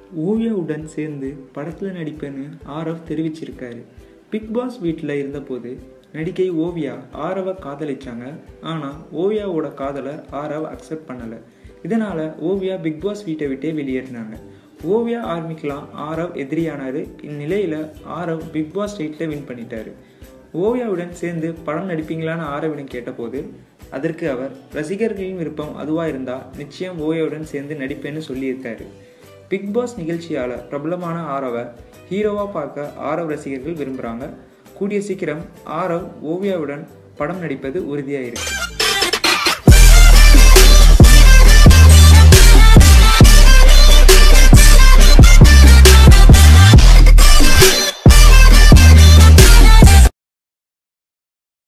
ஓவியாவுடன் சேர்ந்து படத்தில் நடிப்பேன்னு ஆரவ் தெரிவிச்சிருக்காரு பிக் பாஸ் வீட்டில் இருந்தபோது நடிகை ஓவியா ஆரவை காதலிச்சாங்க ஆனால் ஓவியாவோட காதலை ஆரவ் அக்செப்ட் பண்ணலை இதனால் ஓவியா பிக் பாஸ் வீட்டை விட்டே வெளியேறினாங்க ஓவியா ஆர்மிக்கெலாம் ஆரவ் எதிரியானார் இந்நிலையில் Aarav Big Boss title win பண்ணிட்டாரு ஓவியாவுடன் சேர்ந்து படம் நடிப்பீங்களான்னு ஆரவிடம் கேட்டபோது அதற்கு அவர் ரசிகர்களின் விருப்பம் அதுவாக இருந்தால் நிச்சயம் ஓவியாவுடன் சேர்ந்து நடிப்பேன்னு சொல்லியிருக்காரு பிக் பாஸ் நிகழ்ச்சியால் பிரபலமான ஆரவை ஹீரோவாக பார்க்க ஆரவ் ரசிகர்கள் விரும்புகிறாங்க கூடிய சீக்கிரம் ஆரவ் ஓவியாவுடன் படம் நடிப்பது உறுதியாக இருக்கு